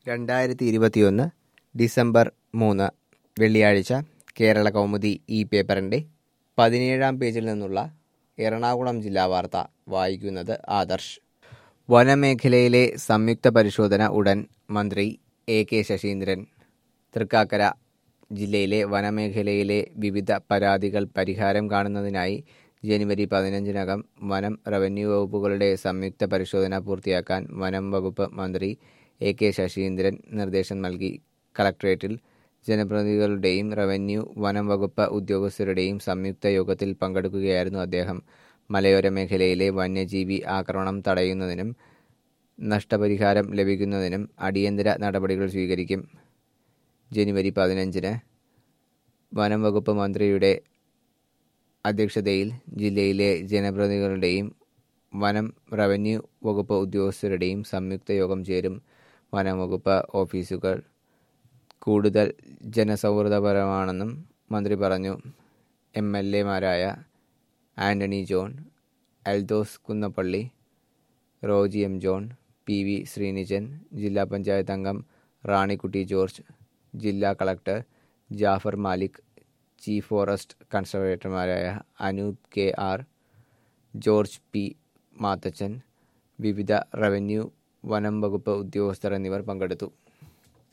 രണ്ടായിരത്തി ഇരുപത്തിയൊന്ന് ഡിസംബർ മൂന്ന് വെള്ളിയാഴ്ച കേരള കൗമുദി ഈ പേപ്പറിൻ്റെ പതിനേഴാം പേജിൽ നിന്നുള്ള എറണാകുളം ജില്ലാ വാർത്ത വായിക്കുന്നത് ആദർശ് വനമേഖലയിലെ സംയുക്ത പരിശോധന ഉടൻ മന്ത്രി എ കെ ശശീന്ദ്രൻ തൃക്കാക്കര ജില്ലയിലെ വനമേഖലയിലെ വിവിധ പരാതികൾ പരിഹാരം കാണുന്നതിനായി ജനുവരി പതിനഞ്ചിനകം വനം റവന്യൂ വകുപ്പുകളുടെ സംയുക്ത പരിശോധന പൂർത്തിയാക്കാൻ വനം വകുപ്പ് മന്ത്രി എ കെ ശശീന്ദ്രൻ നിർദ്ദേശം നൽകി കളക്ട്രേറ്റിൽ ജനപ്രതിനിധികളുടെയും റവന്യൂ വനം വകുപ്പ് ഉദ്യോഗസ്ഥരുടെയും സംയുക്ത യോഗത്തിൽ പങ്കെടുക്കുകയായിരുന്നു അദ്ദേഹം മലയോര മേഖലയിലെ വന്യജീവി ആക്രമണം തടയുന്നതിനും നഷ്ടപരിഹാരം ലഭിക്കുന്നതിനും അടിയന്തര നടപടികൾ സ്വീകരിക്കും ജനുവരി പതിനഞ്ചിന് വനം വകുപ്പ് മന്ത്രിയുടെ അധ്യക്ഷതയിൽ ജില്ലയിലെ ജനപ്രതിനിധികളുടെയും വനം റവന്യൂ വകുപ്പ് ഉദ്യോഗസ്ഥരുടെയും സംയുക്ത യോഗം ചേരും വനം വകുപ്പ് ഓഫീസുകൾ കൂടുതൽ ജനസൗഹൃദപരമാണെന്നും മന്ത്രി പറഞ്ഞു എം എൽ എമാരായ Antony John Eldhose Kunnappilly Roji M John P V Sreenijin ജില്ലാ പഞ്ചായത്ത് അംഗം റാണിക്കുട്ടി ജോർജ് ജില്ലാ collector Jafar Malik chief forest കൺസർവേറ്റർമാരായ Anoop K R George P Mathachan വിവിധ റവന്യൂ വനം വകുപ്പ് ഉദ്യോഗസ്ഥർ എന്നിവർ പങ്കെടുത്തു